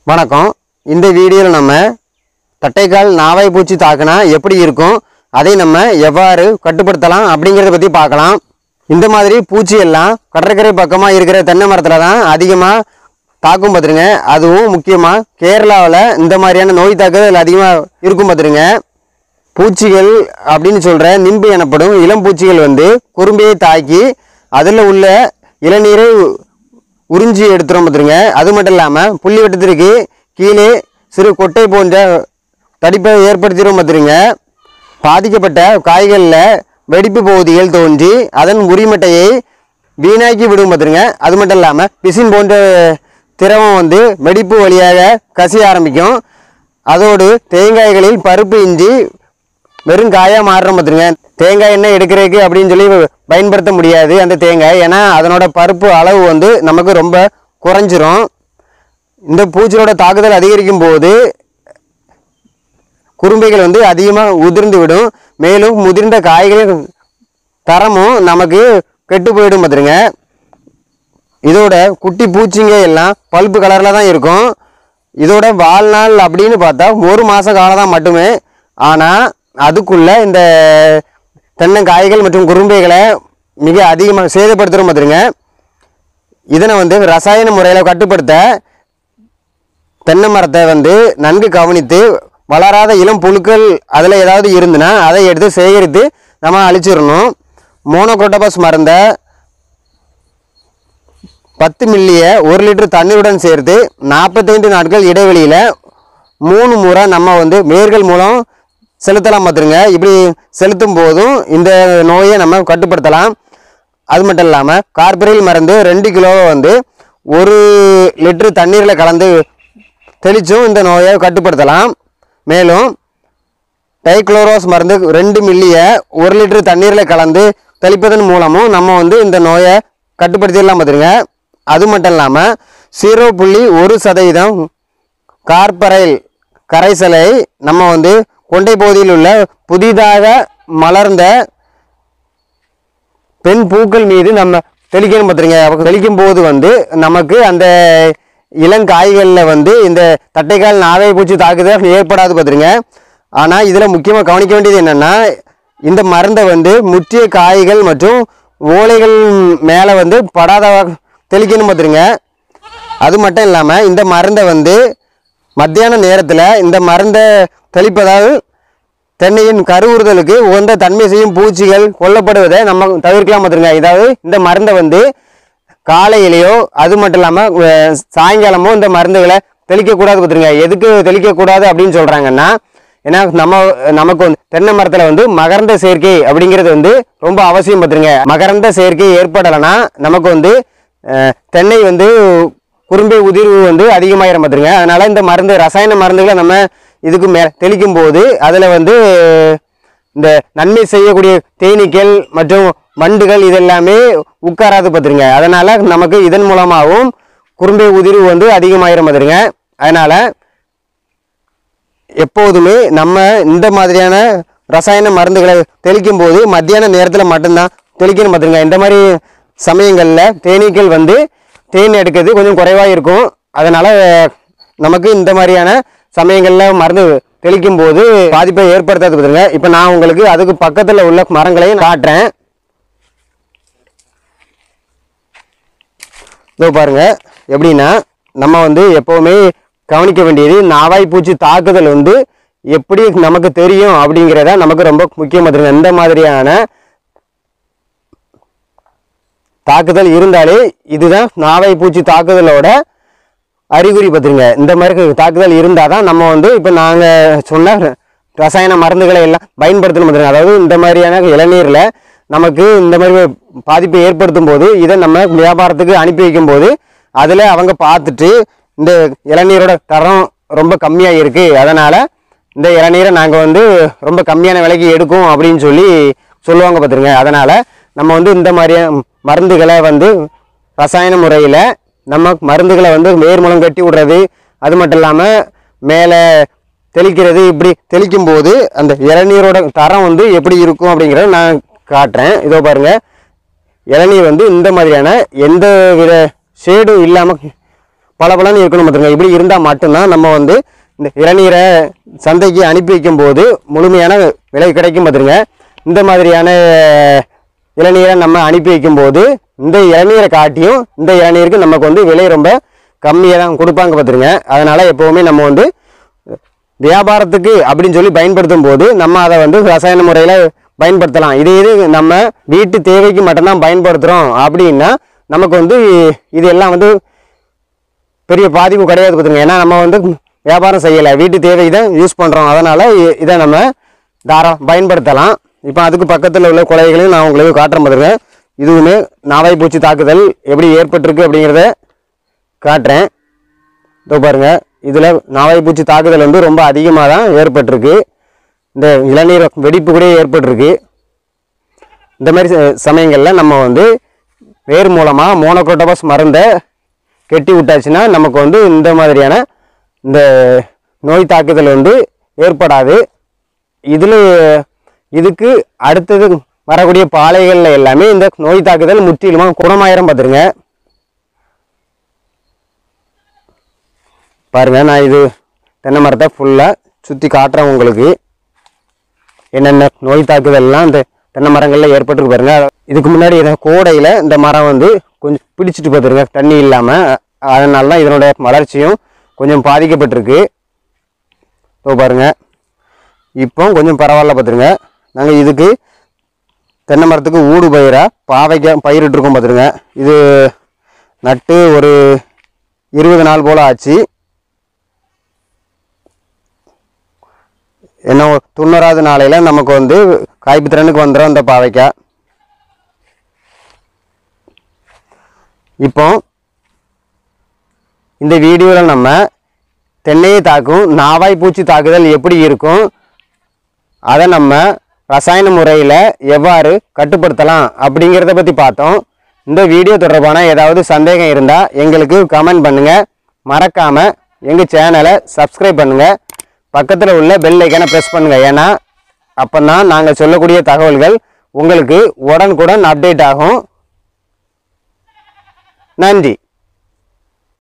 வணக்கம் இந்த வீடியோவில் நம்ம தட்டைக்கால் நாவாய் பூச்சி தாக்குனா எப்படி இருக்கும் அதை நம்ம எவ்வாறு கட்டுப்படுத்தலாம் அப்படிங்கிறத பற்றி பார்க்கலாம் இந்த மாதிரி பூச்சி எல்லாம் கடற்கரை பக்கமாக இருக்கிற தென்னை மரத்தில் தான் அதிகமாக தாக்கும் பார்த்துருங்க அதுவும் முக்கியமாக கேரளாவில் இந்த மாதிரியான நோய் தாக்குதல் அதிகமாக இருக்கும் பார்த்துருங்க பூச்சிகள் அப்படின்னு சொல்கிற நிம்பு எனப்படும் இளம் பூச்சிகள் வந்து குறும்பையை தாக்கி அதில் உள்ள இளநீரை உறிஞ்சி எடுத்துரும் பார்த்துருங்க அது மட்டும் இல்லாமல் புள்ளி வெட்டத்திற்கு கீழே சிறு கொட்டை போன்ற தடிப்பை ஏற்படுத்திடும் பார்த்துருங்க பாதிக்கப்பட்ட காய்களில் வெடிப்பு பகுதிகள் தோன்றி அதன் உரிமட்டையை வீணாக்கி விடும் பார்த்துருங்க அது மட்டும் இல்லாமல் பிசின் போன்ற திரவம் வந்து வெடிப்பு வழியாக கசிய ஆரம்பிக்கும் அதோடு தேங்காய்களில் பருப்பு இஞ்சி வெறும் காயாக மாறுறோம் பார்த்துருங்க தேங்காய் எண்ணெய் எடுக்கிறதுக்கு அப்படின்னு சொல்லி பயன்படுத்த முடியாது அந்த தேங்காய் ஏன்னா அதனோட பருப்பு அளவு வந்து நமக்கு ரொம்ப குறைஞ்சிரும் இந்த பூச்சியோட தாக்குதல் அதிகரிக்கும் போது குறும்பைகள் வந்து அதிகமாக உதிர்ந்து விடும் மேலும் முதிர்ந்த காய்கள் தரமும் நமக்கு கெட்டு போயிடும் பார்த்துருங்க இதோட குட்டி பூச்சிங்க எல்லாம் பல்ப்பு கலரில் தான் இருக்கும் இதோட வாழ்நாள் அப்படின்னு பார்த்தா ஒரு மாத காலம் தான் மட்டுமே ஆனால் அதுக்குள்ளே இந்த தென்னங்காய்கள் மற்றும் குறும்பைகளை மிக அதிகமாக சேதப்படுத்துகிறோம் பார்த்துருங்க இதனை வந்து ரசாயன முறையில் கட்டுப்படுத்த தென்னை மரத்தை வந்து நன்கு கவனித்து வளராத இளம் புழுக்கள் அதில் ஏதாவது இருந்துன்னா அதை எடுத்து சேகரித்து நம்ம அழிச்சிடணும் மோனோக்ரோட்டோபஸ் மருந்தை பத்து மில்லிய ஒரு லிட்டர் தண்ணீருடன் சேர்த்து நாற்பத்தைந்து நாட்கள் இடைவெளியில் மூணு முறை நம்ம வந்து வேர்கள் மூலம் செலுத்தலாம் பார்த்துருங்க இப்படி செலுத்தும் போதும் இந்த நோயை நம்ம கட்டுப்படுத்தலாம் அது மட்டும் இல்லாமல் கார்பரேல் மருந்து ரெண்டு கிலோவை வந்து ஒரு லிட்டர் தண்ணீரில் கலந்து தெளிச்சும் இந்த நோயை கட்டுப்படுத்தலாம் மேலும் டைக்ளோரோஸ் மருந்து ரெண்டு மில்லியை ஒரு லிட்டர் தண்ணீரில் கலந்து தெளிப்பதன் மூலமும் நம்ம வந்து இந்த நோயை கட்டுப்படுத்திடலாம் பார்த்துருங்க அது மட்டும் இல்லாமல் ஜீரோ புள்ளி ஒரு சதவீதம் கார்பரைல் கரைசலை நம்ம வந்து கொண்டை பகுதியில் உள்ள புதிதாக மலர்ந்த பெண் பூக்கள் மீது நம்ம தெளிக்கணும் பார்த்துருங்க அப்ப தெளிக்கும் போது வந்து நமக்கு அந்த இளங்காய்களில் வந்து இந்த தட்டைக்கால் நாவை பூச்சி தாக்குதல் ஏற்படாது பார்த்துருங்க ஆனால் இதில் முக்கியமாக கவனிக்க வேண்டியது என்னென்னா இந்த மருந்தை வந்து முற்றிய காய்கள் மற்றும் ஓலைகள் மேலே வந்து படாத தெளிக்கணும் பார்த்துருங்க அது மட்டும் இல்லாமல் இந்த மருந்தை வந்து மத்தியான நேரத்தில் இந்த மருந்தை தெளிப்பதால் தென்னையின் கருவுறுதலுக்கு உகந்த தன்மை செய்யும் பூச்சிகள் கொல்லப்படுவதை நம்ம தவிர்க்கலாம் பார்த்துருங்க இதாவது இந்த மருந்தை வந்து காலையிலையோ அது மட்டும் இல்லாமல் சாயங்காலமோ இந்த மருந்துகளை தெளிக்கக்கூடாது பார்த்துருங்க எதுக்கு தெளிக்கக்கூடாது அப்படின்னு சொல்கிறாங்கன்னா ஏன்னா நம்ம நமக்கு வந்து தென்னை மரத்தில் வந்து மகரந்த சேர்க்கை அப்படிங்கிறது வந்து ரொம்ப அவசியம் பார்த்துருங்க மகரந்த சேர்க்கை ஏற்படலைன்னா நமக்கு வந்து அஹ், தென்னை வந்து குறும்பை உதிர்வு வந்து அதிகமாயிரம் பார்த்துருங்க அதனால இந்த மருந்து ரசாயன மருந்துகளை நம்ம இதுக்கு மே தெளிக்கும் போது அதில் வந்து இந்த நன்மை செய்யக்கூடிய தேனீக்கள் மற்றும் வண்டுகள் இதெல்லாமே உட்காராது பார்த்துருங்க அதனால் நமக்கு இதன் மூலமாகவும் குறும்பை உதிர்வு வந்து அதிகமாயிரம் பார்த்துருங்க அதனால் எப்போதுமே நம்ம இந்த மாதிரியான ரசாயன மருந்துகளை தெளிக்கும் போது மத்தியான நேரத்தில் மட்டும்தான் தெளிக்கணும் பார்த்துருங்க இந்த மாதிரி சமயங்களில் தேனீக்கள் வந்து தேன் எடுக்கிறது கொஞ்சம் குறைவாக இருக்கும் அதனால் நமக்கு இந்த மாதிரியான சமயங்களில் மருந்து தெளிக்கும் போது பாதிப்பை ஏற்படுத்தாது பார்த்துருங்க இப்போ நான் உங்களுக்கு அதுக்கு பக்கத்தில் உள்ள மரங்களையும் காட்டுறேன் இதோ பாருங்க எப்படின்னா நம்ம வந்து எப்போவுமே கவனிக்க வேண்டியது நாவாய் பூச்சி தாக்குதல் வந்து எப்படி நமக்கு தெரியும் அப்படிங்கிறத நமக்கு ரொம்ப முக்கியம் பார்த்துருங்க இந்த மாதிரியான தாக்குதல் இருந்தாலே இதுதான் நாவாய் பூச்சி தாக்குதலோட அறிகுறி பார்த்துருங்க இந்த மாதிரி தாக்குதல் இருந்தால் தான் நம்ம வந்து இப்போ நாங்கள் சொன்ன ரசாயன மருந்துகளை எல்லாம் பயன்படுத்தணும் பார்த்துருங்க அதாவது இந்த மாதிரியான இளநீரில் நமக்கு இந்த மாதிரி பாதிப்பை ஏற்படுத்தும் போது இதை நம்ம வியாபாரத்துக்கு அனுப்பி வைக்கும் போது அதில் அவங்க பார்த்துட்டு இந்த இளநீரோட தரம் ரொம்ப கம்மியாக இருக்குது அதனால் இந்த இளநீரை நாங்கள் வந்து ரொம்ப கம்மியான விலைக்கு எடுக்கும் அப்படின்னு சொல்லி சொல்லுவாங்க பார்த்துருங்க அதனால் நம்ம வந்து இந்த மாதிரியான மருந்துகளை வந்து ரசாயன முறையில் நம்ம மருந்துகளை வந்து வேர் மூலம் கட்டி விடுறது அது மட்டும் இல்லாமல் மேலே தெளிக்கிறது இப்படி தெளிக்கும் போது அந்த இளநீரோட தரம் வந்து எப்படி இருக்கும் அப்படிங்கிறத நான் காட்டுறேன் இதோ பாருங்க இளநீர் வந்து இந்த மாதிரியான எந்த வித ஷேடும் இல்லாமல் பளபளன்னு இருக்கணும் பார்த்துங்க இப்படி இருந்தால் மட்டும்தான் நம்ம வந்து இந்த இளநீரை சந்தைக்கு அனுப்பி வைக்கும்போது முழுமையான விலை கிடைக்கும் பார்த்துருங்க இந்த மாதிரியான இளநீரை நம்ம அனுப்பி வைக்கும்போது இந்த இளநீரை காட்டியும் இந்த இளநீருக்கு நமக்கு வந்து விலை ரொம்ப கம்மியாக தான் கொடுப்பாங்க பார்த்துருங்க அதனால் எப்போவுமே நம்ம வந்து வியாபாரத்துக்கு அப்படின்னு சொல்லி பயன்படுத்தும் போது நம்ம அதை வந்து ரசாயன முறையில் பயன்படுத்தலாம் இதே இது நம்ம வீட்டு தேவைக்கு மட்டும்தான் பயன்படுத்துகிறோம் அப்படின்னா நமக்கு வந்து இது எல்லாம் வந்து பெரிய பாதிப்பு கிடையாது பார்த்துங்க ஏன்னா நம்ம வந்து வியாபாரம் செய்யலை வீட்டு தேவைக்கு தான் யூஸ் பண்ணுறோம் அதனால் இதை நம்ம தாரம் பயன்படுத்தலாம் இப்போ அதுக்கு பக்கத்தில் உள்ள கொலைகளையும் நான் உங்களுக்கு காட்டுறேன் பார்த்துங்க இதுவுமே நாவாய் பூச்சி தாக்குதல் எப்படி ஏற்பட்டிருக்கு அப்படிங்கிறத காட்டுறேன் இதோ பாருங்க இதில் நாவாய் பூச்சி தாக்குதல் வந்து ரொம்ப அதிகமாக தான் ஏற்பட்டிருக்கு இந்த இளநீர் வெடிப்பு கூட ஏற்பட்டிருக்கு இந்த மாதிரி ச- சமயங்கள்ல நம்ம வந்து வேர் மூலமாக மோனோக்ரோட்டோபஸ் மருந்தை கெட்டி விட்டாச்சுன்னா நமக்கு வந்து இந்த மாதிரியான இந்த நோய் தாக்குதல் வந்து ஏற்படாது இதில் இதுக்கு அடுத்தது வரக்கூடிய பாலைகளில் எல்லாமே இந்த நோய் தாக்குதல் முற்றிலுமாக குணமாயிரம் பார்த்துருங்க பாருங்க நான் இது தென்னை மரத்தை ஃபுல்லாக சுற்றி காட்டுறேன் உங்களுக்கு என்னென்ன நோய் தாக்குதல்லாம் இந்த தென்னை மரங்களில் ஏற்பட்டிருக்கு பாருங்க இதுக்கு முன்னாடி இந்த கோடையில் இந்த மரம் வந்து கொஞ்சம் பிடிச்சிட்டு பார்த்துருங்க தண்ணி இல்லாமல் அதனால தான் இதனுடைய வளர்ச்சியும் கொஞ்சம் பாதிக்கப்பட்டிருக்கு இப்போ பாருங்க இப்போ கொஞ்சம் பரவாயில்ல பார்த்துருங்க நாங்கள் இதுக்கு தென்னை மரத்துக்கு ஊடு பயிராக பாவைக்காய் பயிரிட்டுருக்கோம் பார்த்துருங்க இது நட்டு ஒரு இருபது நாள் போல் ஆச்சு என்ன ஒரு தொண்ணூறாவது நாளையில் நமக்கு வந்து காய்ப்பு திறனுக்கு வந்துடும் இந்த பாவைக்காய் இப்போ இந்த வீடியோவில் நம்ம தென்னையை தாக்கும் நாவாய் பூச்சி தாக்குதல் எப்படி இருக்கும் அதை நம்ம ரசாயன முறையில் எவ்வாறு கட்டுப்படுத்தலாம் அப்படிங்கிறத பற்றி பார்த்தோம் இந்த வீடியோ தொடர்பான ஏதாவது சந்தேகம் இருந்தால் எங்களுக்கு கமெண்ட் பண்ணுங்கள் மறக்காமல் எங்கள் சேனலை சப்ஸ்கிரைப் பண்ணுங்கள் பக்கத்தில் உள்ள பெல் ஐக்கானை ப்ரெஸ் பண்ணுங்கள் ஏன்னா அப்போ தான் நாங்கள் சொல்லக்கூடிய தகவல்கள் உங்களுக்கு உடனுக்குடன் அப்டேட் ஆகும் நன்றி